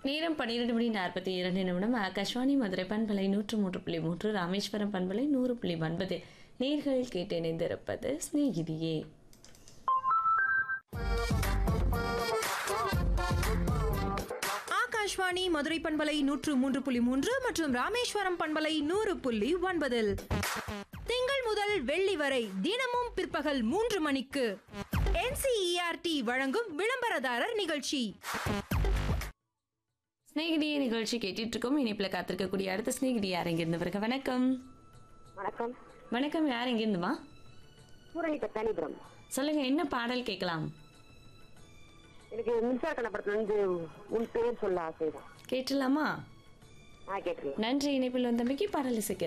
நேரம் பன்னிரெண்டு மணி நாற்பத்தி இரண்டு நிமிடம் ஆகாஷ்வாணி மதுரை பண்பலை நூற்று மூன்று புள்ளி மூன்று ராமேஸ்வரம் பண்பலை நூறு புள்ளி ஒன்பது நேர்கள் கேட்டு இணைந்திருப்பது சிநேகிதியே ஆகாஷ்வாணி மதுரை பண்பலை நூற்று மூன்று புள்ளி மூன்று மற்றும் ராமேஸ்வரம் பண்பலை நூறு புள்ளி ஒன்பதில் திங்கள் முதல் வெள்ளி வரை தினமும் பிற்பகல் மூன்று மணிக்கு என்சிஇஆர்டி வழங்கும் விளம்பரதாரர் நிகழ்ச்சி சிநேகிதியே நிகழ்ச்சி கேட்டுட்டு இருக்கோம் இணைப்பில் காத்திருக்கக்கூடிய அடுத்த சிநேகிதி யார் எங்கிருந்து வருக வணக்கம் வணக்கம் வணக்கம் யார் எங்கிருந்துமா பூரணி பத்தானிபுரம் சொல்லுங்க என்ன பாடல் கேட்கலாம் எனக்கு மின்சார கணப்படத்துல இருந்து உன் பெயர் சொல்ல ஆசைதான் கேட்டலாமா ஆ கேட்டுருங்க நன்றி இணைப்பில் வந்தமைக்கு பாடல் இசைக்க